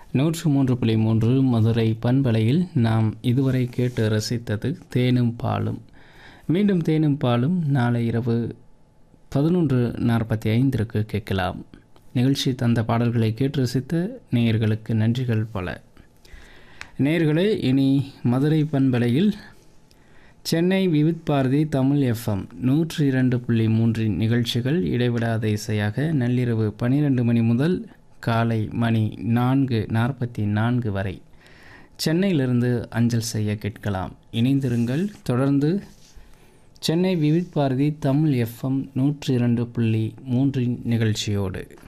நூற்று மூன்று புள்ளி மூன்று மதுரை பண்பலையில் நாம் இதுவரை கேட்டு ரசித்தது தேனும் பாலும் மீண்டும் தேனும் பாலும் நாளை இரவு பதினொன்று நாற்பத்தி ஐந்திற்கு கேட்கலாம் நிகழ்ச்சி தந்த பாடல்களை கேட்டு ரசித்த நேயர்களுக்கு நன்றிகள் பல நேயர்களே இனி மதுரை பண்பலையில் சென்னை விவித் பாரதி தமிழ் எஃப்எம் நூற்றி இரண்டு புள்ளி மூன்றின் நிகழ்ச்சிகள் இடைவிடாத இசையாக நள்ளிரவு பன்னிரெண்டு மணி முதல் காலை மணி நான்கு நாற்பத்தி நான்கு வரை சென்னையிலிருந்து அஞ்சல் செய்ய கேட்கலாம் இணைந்திருங்கள் தொடர்ந்து சென்னை விவித் பாரதி தமிழ் எஃப்எம் நூற்றி இரண்டு புள்ளி மூன்றின் நிகழ்ச்சியோடு